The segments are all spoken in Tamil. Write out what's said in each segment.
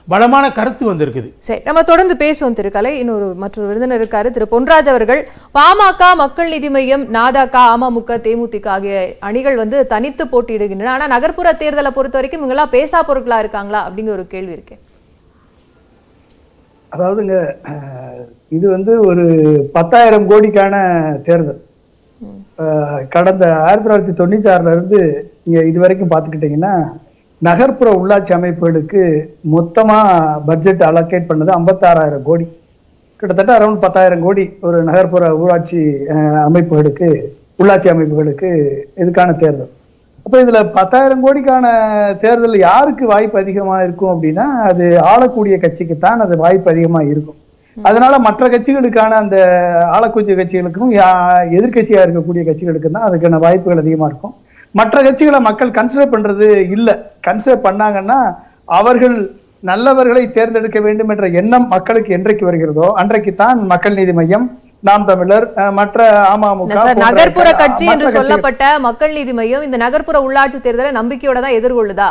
பலமான கருத்து வந்திருக்குது சரி நம்ம தொடர்ந்து பேசுவோம் திருக்கலை இன்னொரு மற்றொரு விருந்தினர் இருக்காரு திரு பொன்ராஜ் அவர்கள் பாமக மக்கள் நீதி மையம் நாதாகா அமமுக தேமுதிக ஆகிய அணிகள் வந்து தனித்து போட்டியிடுகின்றன ஆனா நகர்ப்புற தேர்தலை பொறுத்த வரைக்கும் இவங்கெல்லாம் பேசா பொருட்களா இருக்காங்களா அப்படிங்கிற ஒரு கேள்வி இருக்கு அதாவதுங்க அஹ், இது வந்து ஒரு பத்தாயிரம் கோடிக்கான தேர்தல் அஹ், கடந்த ஆயிரத்தி தொள்ளாயிரத்தி தொண்ணூத்தி ஆறுல இருந்து நீங்க இது வரைக்கும் பார்த்துக்கிட்டீங்கன்னா நகர்ப்புற உள்ளாட்சி அமைப்புகளுக்கு மொத்தமா பட்ஜெட் அலோகேட் பண்ணது ஐம்பத்தாறாயிரம் கோடி கிட்டத்தட்ட அரௌண்ட் பத்தாயிரம் கோடி ஒரு நகர்ப்புற ஊராட்சி அஹ், அமைப்புகளுக்கு உள்ளாட்சி அமைப்புகளுக்கு இதுக்கான தேர்தல் அப்ப இதுல பத்தாயிரம் கோடிக்கான தேர்தல் யாருக்கு வாய்ப்பு அதிகமா இருக்கும் அப்படின்னா அது ஆளக்கூடிய கட்சிக்கு தான் அது வாய்ப்பு அதிகமா இருக்கும் அதனால மற்ற கட்சிகளுக்கான அந்த ஆளக்கூடிய கட்சிகளுக்கும் யா- எதிர்க்கட்சியா இருக்கக்கூடிய கட்சிகளுக்கு தான் அதுக்கான வாய்ப்புகள் அதிகமா இருக்கும் மற்ற கட்சிகளை மக்கள் கன்சிடர் பண்றது இல்ல கன்சிடர் பண்ணாங்கன்னா அவர்கள் நல்லவர்களை தேர்ந்தெடுக்க வேண்டும் என்ற எண்ணம் மக்களுக்கு என்றைக்கு வருகிறதோ அன்றைக்கு தான் மக்கள் நீதி மையம் நாம் தமிழர் அஹ், மற்ற அமமுக சார் போன்ற நகர்ப்புற மற்ற கட்சி என்று கட்சிகள் சொல்லப்பட்ட மக்கள் நீதி மையம் இந்த நகர்ப்புற உள்ளாட்சி தேர்தலை நம்பிக்கையோட தான் எதிர்கொள்ளுதா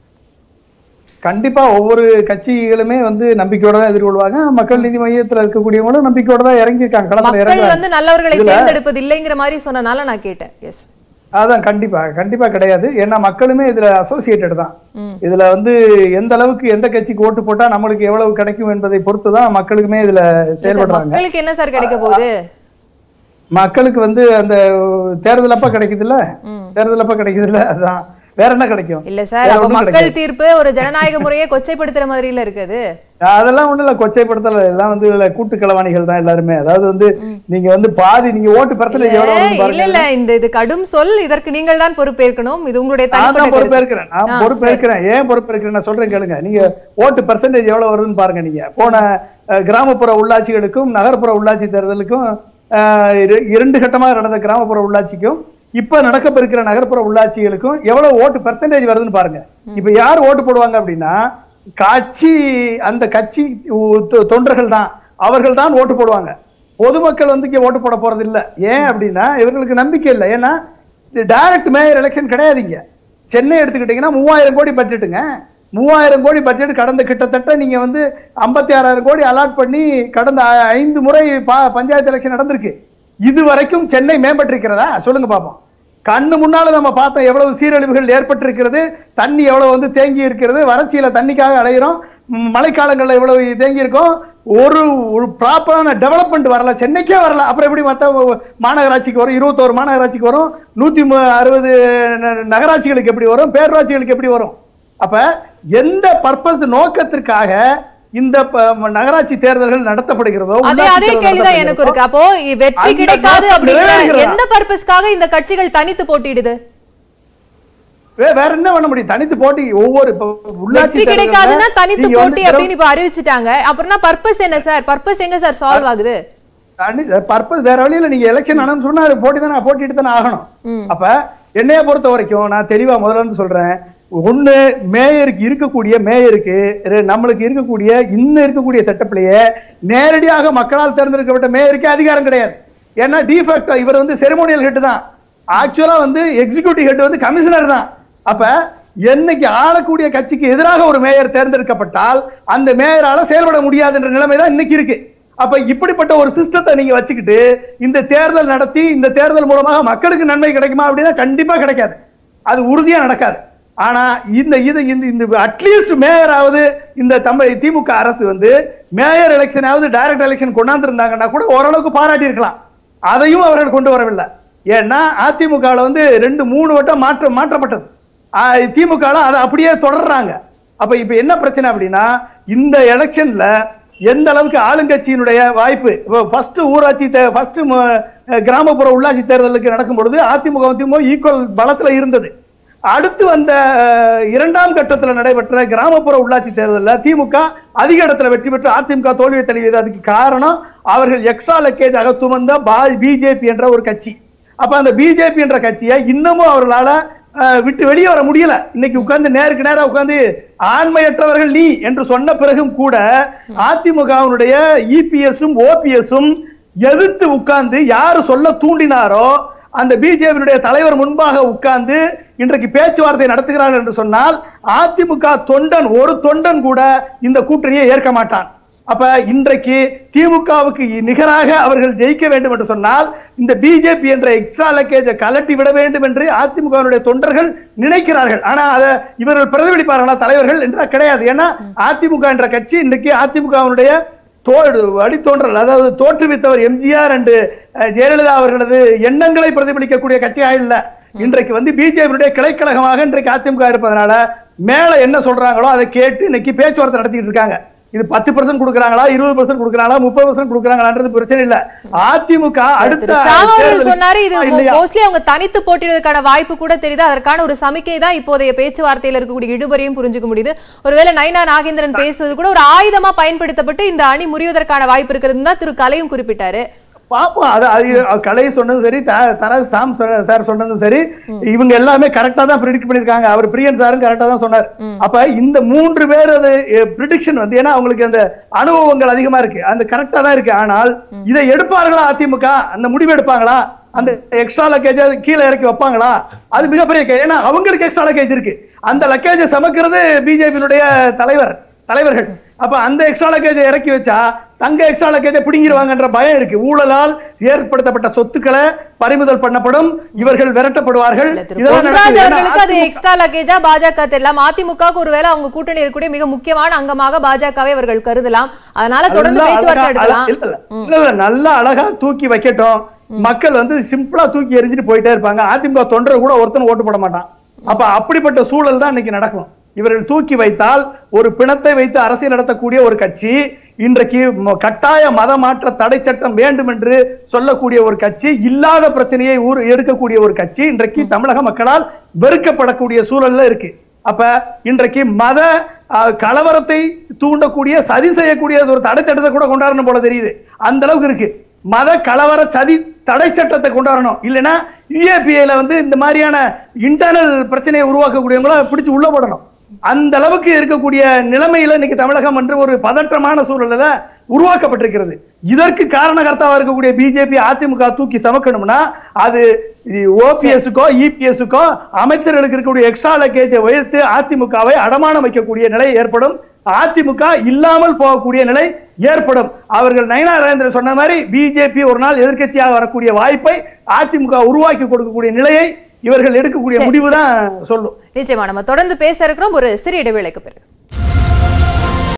கண்டிப்பா ஒவ்வொரு கட்சிகளுமே வந்து நம்பிக்கையோட தான் எதிர்கொள்வாங்க மக்கள் நீதி மையத்துல இருக்கக்கூடியவங்களும் நம்பிக்கையோட தான் இறங்கியிருக்காங்க களத்துல மக்கள் இறங்குறாங்க வந்து நல்லவர்களை இதுல- தேர்ந்தெடுப்பது இல்லைங்கிற மாதிரி சொன்னனால நான் கேட்டேன் எஸ் அதான் கண்டிப்பா கண்டிப்பா கிடையாது ஏன்னா மக்களுமே இதுல அசோசியேட்டட் தான் ம். இதுல வந்து எந்த அளவுக்கு எந்த கட்சிக்கு ஓட்டு போட்டா நம்மளுக்கு எவ்வளவு கிடைக்கும் என்பதை பொறுத்து தான் மக்களுக்குமே இதுல செயல்படுறாங்க மக்களுக்கு என்ன சார் கிடைக்க போகுது மக்களுக்கு வந்து அந்த தேர்தல் அப்ப கிடைக்குதுல்ல ம். தேர்தல் அப்ப கிடைக்குதுல்ல அதான் வேற என்ன கிடைக்கும் இல்ல சார் வேற அப்ப ஒண்ணும் மக்கள் கிடைக்காது. தீர்ப்பு ஒரு ஜனநாயக முறையை கொச்சைப்படுத்துற மாதிரில இருக்குது அதெல்லாம் ஒண்ணு இல்ல கொச்சைப்படுத்தல எல்லாம் வந்து இதுல கூட்டு களவாணிகள் தான் எல்லாருமே அதாவது வந்து நீங்க வந்து பாதி நீங்க ஓட்டு பெர்சன்டேஜ் எவ்வளவு வருதுன்னு இல்ல பாருங்க இல்ல இந்த இது கடும் சொல் இதற்கு நீங்கள் தான் பொறுப்பேற்கணும் இது உங்களுடைய நான் தனிப்பட்ட தான் கருத்து. பொறுப்பேற்கிறேன் நான் ஆ, பொறுப்பேற்கிறேன் ஏன் பொறுப்பேற்கிறேன் நான் சொல்றேன் கேளுங்க நீங்க ஓட்டு பெர்சன்டேஜ் எவ்வளவு வருதுன்னு பாருங்க நீங்க போன அஹ், கிராமப்புற உள்ளாட்சிகளுக்கும் நகர்ப்புற உள்ளாட்சி தேர்தலுக்கும் அஹ், இரு- இரண்டு கட்டமாக நடந்த கிராமப்புற உள்ளாட்சிக்கும் இப்ப நடக்கப்பெருக்கிற நகர்ப்புற உள்ளாட்சிகளுக்கும் எவ்வளவு ஓட்டு பெர்சன்டேஜ் வருதுன்னு பாருங்க இப்ப யார் ஓட்டு போடுவாங்க அப்படின்னா கட்சி அந்த கட்சி உ- தொ- தொண்டர்கள் தான் அவர்கள் தான் ஓட்டு போடுவாங்க பொதுமக்கள் வந்து இங்க ஓட்டு போட போறது இல்ல ஏன் அப்படின்னா இவர்களுக்கு நம்பிக்கை இல்லை ஏன்னா டைரக்ட் மேயர் எலெக்ஷன் கிடையாதுங்க சென்னை எடுத்துக்கிட்டீங்கன்னா மூவாயிரம் கோடி பட்ஜெட்டுங்க மூவாயிரம் கோடி பட்ஜெட் கடந்த கிட்டத்தட்ட நீங்க வந்து ஐம்பத்தி ஆறாயிரம் கோடி அலாட் பண்ணி கடந்த ஐ- ஐந்து முறை பா- பஞ்சாயத்து எலெக்ஷன் நடந்திருக்கு இது வரைக்கும் சென்னை மேம்பட்டிருக்கிறதா சொல்லுங்க பாப்போம் கண்ணு முன்னால நம்ம பார்த்தோம் எவ்வளவு சீரழிவுகள் ஏற்பட்டிருக்கிறது தண்ணி எவ்வளவு வந்து தேங்கி இருக்கிறது வறட்சியில தண்ணிக்காக அலையிறோம் ம், மழைக்காலங்கள்ல எவ்வளவு தேங்கி இருக்கோம் ஒரு ஒரு ப்ராப்பரான டெவலப்மெண்ட் வரல சென்னைக்கே வரல அப்புறம் எப்படி மத்த மாநகராட்சிக்கு வரும் இருபத்தோரு மாநகராட்சிக்கு வரும் நூத்தி மு- அறுபது ந- நகராட்சிகளுக்கு எப்படி வரும் பேரூராட்சிகளுக்கு எப்படி வரும் அப்ப எந்த பர்பஸ் நோக்கத்திற்காக இந்த ப- நகராட்சி தேர்தல்கள் நடத்தப்படுகிறதோ அதே உள்ளாட்சி அதே தேர்தல் கேள்விதான் எனக்கு நடத்தப்படுகிறதோ, இருக்கு அப்போ இ- வெற்றி அந்த கிடைக்காது நோக்கம் அப்படிங்கிற நிறைவேறுகிறதா? எந்த பர்பஸ்க்காக இந்த கட்சிகள் தனித்து போட்டியிடுது வே- வேற என்ன பண்ண முடியும் தனித்து போட்டி ஒவ்வொரு இப்ப உள்ளாட்சி வெற்றி தேர்தல்ல கிடைக்காதுன்னா தனித்து நீங்க வந்து போட்டி அப்படின்னு இப்ப அறிவிச்சுட்டாங்க அப்புறம்னா பர்பஸ் என்ன சார் பர்பஸ் எங்க சார் சால்வ் ஆகுது பர்பஸ் வேற வழியில நீங்க எலெக்ஷன் ஆனன்னு சொன்னா அது போட்டி தானே போட்டிட்டு தானே ஆகணும் ம். அப்ப என்னைய பொறுத்த வரைக்கும் நான் தெளிவா முதல்ல இருந்து சொல்றேன் ஒண்ணு மேயருக்கு இருக்கக்கூடிய மேயருக்கு ரெ- நம்மளுக்கு இருக்கக்கூடிய இன்னும் இருக்கக்கூடிய செட்டப்லயே நேரடியாக மக்களால் தேர்ந்தெடுக்கப்பட்ட மேயருக்கு அதிகாரம் கிடையாது ஏன்னா டிஃபெக்ட் இவர் வந்து செரிமோனியல் ஹெட் தான் ஆக்சுவலா வந்து எக்ஸிகியூட்டிவ் ஹெட் வந்து கமிஷனர் தான் அப்ப என்னைக்கு ஆளக்கூடிய கட்சிக்கு எதிராக ஒரு மேயர் தேர்ந்தெடுக்கப்பட்டால் அந்த மேயரால செயல்பட முடியாதுன்ற நிலைமை தான் இன்னைக்கு இருக்கு அப்ப இப்படிப்பட்ட ஒரு சிஸ்டத்தை நீங்க வச்சுக்கிட்டு இந்த தேர்தல் நடத்தி இந்த தேர்தல் மூலமாக மக்களுக்கு நன்மை கிடைக்குமா அப்படின்னா கண்டிப்பா கிடைக்காது அது உறுதியா நடக்காது ஆனா இந்த இது இந்த இந்த அட்லீஸ்ட் மேயராவது இந்த தமிழ் திமுக அரசு வந்து மேயர் எலெக்ஷனாவது டைரக்ட் எலெக்ஷன் கொண்டாந்துருந்தாங்கன்னா கூட ஓரளவுக்கு பாராட்டி இருக்கலாம் அதையும் அவர்கள் கொண்டு வரவில்லை ஏன்னா அதிமுகவில் வந்து ரெண்டு மூணு வட்டம் மாற்றம் மாற்றப்பட்டது திமுக அதை அப்படியே தொடர்றாங்க அப்ப இப்ப என்ன பிரச்சனை அப்படின்னா இந்த எலெக்ஷன்ல எந்த அளவுக்கு ஆளுங்கட்சியினுடைய வாய்ப்பு ஃபர்ஸ்ட் ஊராட்சி ஃபர்ஸ்ட் கிராமப்புற உள்ளாட்சி தேர்தலுக்கு நடக்கும் பொழுது அதிமுக திமுக ஈக்குவல் பலத்துல இருந்தது அடுத்து வந்த அஹ், இரண்டாம் கட்டத்தில் நடைபெற்ற கிராமப்புற உள்ளாட்சி தேர்தலில் திமுக அதிக இடத்துல வெற்றி பெற்று அதிமுக தோல்வியை தழுவியது அதுக்கு காரணம் அவர்கள் எக்ஸ்ட்ரா லக்கேஜ் ஆக துமந்த பிஜேபி என்ற ஒரு கட்சி அப்ப அந்த பிஜேபி என்ற கட்சியை இன்னமும் அவர்களால அஹ், விட்டு வெளியே வர முடியல இன்னைக்கு உட்கார்ந்து நேருக்கு நேரா உட்கார்ந்து ஆண்மையற்றவர்கள் நீ என்று சொன்ன பிறகும் கூட அதிமுகவினுடைய இபிஎஸும் ஓபிஎஸும் எதிர்த்து உட்கார்ந்து யாரு சொல்ல தூண்டினாரோ அந்த பிஜேபியுடைய தலைவர் முன்பாக உட்கார்ந்து இன்றைக்கு பேச்சுவார்த்தை நடத்துகிறார்கள் என்று சொன்னால் அதிமுக தொண்டன் ஒரு தொண்டன் கூட இந்த கூட்டணியை ஏற்க மாட்டான் அப்ப இன்றைக்கு திமுகவுக்கு நிகராக அவர்கள் ஜெயிக்க வேண்டும் என்று சொன்னால் இந்த பிஜேபி என்ற எக்ஸ்ட்ரா லக்கேஜை கலட்டி விட வேண்டும் என்று அதிமுகவினுடைய தொண்டர்கள் நினைக்கிறார்கள் ஆனா அதை இவர்கள் பிரதிபலிப்பார்களா தலைவர்கள் என்ற கிடையாது ஏன்னா அதிமுக என்ற கட்சி இன்றைக்கு அதிமுகவினுடைய தோடு அடித்தோன்றல் அதாவது தோற்றுவித்தவர் எம்ஜிஆர் அண்டு அஹ், ஜெயலலிதா அவர்களது எண்ணங்களை பிரதிபலிக்கக்கூடிய கட்சியாக இல்ல இன்றைக்கு வந்து பிஜேபியுடைய கிளைக்கழகமாக இன்றைக்கு அதிமுக இருப்பதனால மேல என்ன சொல்றாங்களோ அதை கேட்டு இன்னைக்கு பேச்சுவார்த்தை நடத்திட்டு இருக்காங்க இது பத்து பர்சன்ட் கொடுக்குறாங்களா இருபது பர்சன்ட் கொடுக்குறாங்களா முப்பது பர்சன்ட் கொடுக்குறாங்களான்றது பிரச்சனை இல்ல அதிமுக அடுத்த திரு ஷாம் அவர்கள் தேர்தலுக்கு சொன்னாரு இது இல்லையா? மோஸ்ட்லி அவங்க தனித்து போட்டியிடுவதற்கான வாய்ப்பு கூட தெரியுது அதற்கான ஒரு சமிக்கை தான் இப்போதைய பேச்சுவார்த்தையில இருக்கக்கூடிய இழுபறியும் புரிஞ்சுக்க முடியுது ஒருவேளை நைனா நாகேந்திரன் பேசுவது கூட ஒரு ஆயுதமா பயன்படுத்தப்பட்டு இந்த அணி முறிவதற்கான வாய்ப்பு இருக்கிறது தான் திரு கலையும் குறிப்பிட்டாரு பாப்போம் அது அது கலை சொன்னதும் சரி த- தர சாம் சொ- சார் சொன்னதும் சரி இவங்க எல்லாமே கரெக்டா தான் ப்ரிடிக்ட் பண்ணிருக்காங்க அவர் பிரியன் சாரும் கரெக்டா தான் சொன்னார் அப்ப இந்த மூன்று பேர் அது ப்ரிடிக்ஷன் வந்து ஏன்னா அவங்களுக்கு அந்த அனுபவங்கள் அதிகமா இருக்கு அந்த கரெக்டா தான் இருக்கு ஆனால் இதை எடுப்பார்களா அதிமுக அந்த முடிவு எடுப்பாங்களா அந்த எக்ஸ்ட்ரா லக்கேஜ் கீழே இறக்கி வைப்பாங்களா அது மிகப்பெரிய கே- ஏன்னா அவங்களுக்கு எக்ஸ்ட்ரா லக்கேஜ் இருக்கு அந்த லக்கேஜை சமக்கிறது பிஜேபியினுடைய தலைவர் தலைவர்கள் அப்ப அந்த எக்ஸ்ட்ரா லக்கேஜை இறக்கி வச்சா தங்க எக்ஸ்ட்ரா லக்கேஜை பிடுங்கிடுவாங்கன்ற பயம் இருக்கு ஊழலால் ஏற்படுத்தப்பட்ட சொத்துக்களை பறிமுதல் பண்ணப்படும் இவர்கள் விரட்டப்படுவார்கள் இல்ல, திரு இதெல்லாம் பொன்ராஜ் நடக்குது. ஏன்னா அவர்களுக்கு அது அதிமுக எக்ஸ்ட்ரா லக்கேஜா பாஜக தெரியலாம் அதிமுகவுக்கு ஒருவேளை அவங்க கூட்டணி இருக்கக்கூடிய மிக முக்கியமான அங்கமாக பாஜகவை அவர்கள் கருதலாம் அதனால தொடர்ந்து நல்லா பேச்சுவார்த்தை அழகா- எடுக்கலாம் இல்ல, இல்ல, இல்ல, இல்ல, நல்லா அழகா தூக்கி வைக்கட்டும் மக்கள் வந்து சிம்பிளா தூக்கி எரிஞ்சிட்டு போயிட்டே இருப்பாங்க அதிமுக தொண்டர் கூட ஒருத்தன் ஓட்டு போட மாட்டான் அப்ப அப்படிப்பட்ட சூழல் தான் இன்னைக்கு நடக்கும் இவர்கள் தூக்கி வைத்தால் ஒரு பிணத்தை வைத்து அரசியல் நடத்தக்கூடிய ஒரு கட்சி இன்றைக்கு ம- கட்டாய மத மாற்ற தடை சட்டம் வேண்டும் என்று சொல்லக்கூடிய ஒரு கட்சி இல்லாத பிரச்சனையை ஊர் எடுக்கக்கூடிய ஒரு கட்சி இன்றைக்கு தமிழக மக்களால் வெறுக்கப்படக்கூடிய சூழல்ல இருக்கு அப்ப இன்றைக்கு மத அஹ், கலவரத்தை தூண்டக்கூடிய சதி செய்யக்கூடிய ஒரு தடை சட்டத்தை கூட கொண்டாடணும் போல தெரியுது அந்த அளவுக்கு இருக்கு மத கலவர சதி தடை சட்டத்தை கொண்டாடணும் இல்லைன்னா யுஏபிஏல வந்து இந்த மாதிரியான இன்டர்னல் பிரச்சனையை உருவாக்கக்கூடியவங்கள பிடிச்சு உள்ள போடணும் அந்த அளவுக்கு இருக்கக்கூடிய நிலைமையில இன்னைக்கு தமிழகம் என்று ஒரு பதற்றமான சூழல்ல உருவாக்கப்பட்டிருக்கிறது இதற்கு காரணகர்த்தாவா இருக்கக்கூடிய பிஜேபி அதிமுக தூக்கி சமக்கணும்னா அது ஓபிஎஸ்க்கோ இபிஎஸ்க்கோ அமைச்சர்களுக்கு இருக்கக்கூடிய எக்ஸ்ட்ரா லக்கேஜை உயர்த்து அதிமுகவை அடமானம் வைக்கக்கூடிய நிலை ஏற்படும் அதிமுக இல்லாமல் போகக்கூடிய நிலை ஏற்படும் அவர்கள் நயனா நரேந்திரன் சொன்ன மாதிரி பிஜேபி ஒரு நாள் எதிர்க்கட்சியாக வரக்கூடிய வாய்ப்பை அதிமுக உருவாக்கி கொடுக்கக்கூடிய நிலையை இவர்கள் எடுக்கக்கூடிய சரி, முடிவு தான் சொல்லும் நிச்சயமா நம்ம தொடர்ந்து பேச இருக்கிறோம் ஒரு சிறிய இடைவேளைக்கு பிறகு